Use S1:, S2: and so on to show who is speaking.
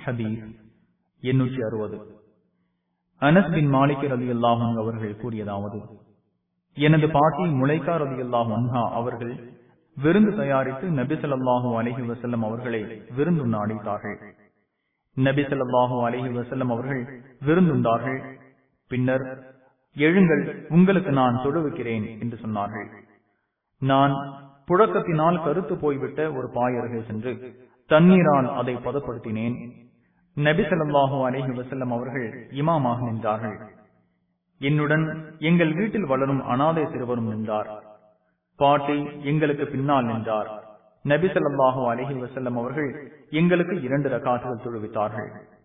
S1: ஹதீஸ் எண்ணூற்றி அறுபது அனஸ் பின் மாலிக் ரதி அல்லாஹன் அவர்கள் கூறியதாவது எனது பாட்டி முளைக்கா ரதி அல்லாஹா அவர்கள் விருந்து தயாரித்து நபி ஸல்லல்லாஹு அலைஹி வஸல்லம் அவர்களை விருந்துண்ண அழைத்தார்கள் நபி ஸல்லல்லாஹு அலைஹி வஸல்லம் அவர்கள் விருந்துண்டார்கள் பின்னர் எழுங்கள் உங்களுக்கு நான் தொழுவிக்கிறேன் என்று சொன்னார்கள் நான் புழக்கத்தினால் கருத்து போய்விட்ட ஒரு பாயருகே சென்று தண்ணீரால் அதை பதப்படுத்தினேன் நபி ஸல்லல்லாஹு அலைஹி வஸல்லம் அவர்கள் இமாமாக நின்றார்கள் என்னுடன் எங்கள் வீட்டில் வளரும் அனாதை சிறுவரும் நின்றார் பாட்டி எங்களுக்கு பின்னால் நின்றார் நபி ஸல்லல்லாஹு அலைஹி வஸல்லம் அவர்கள் எங்களுக்கு இரண்டு ரகாசுகள் தொழுவித்தார்கள்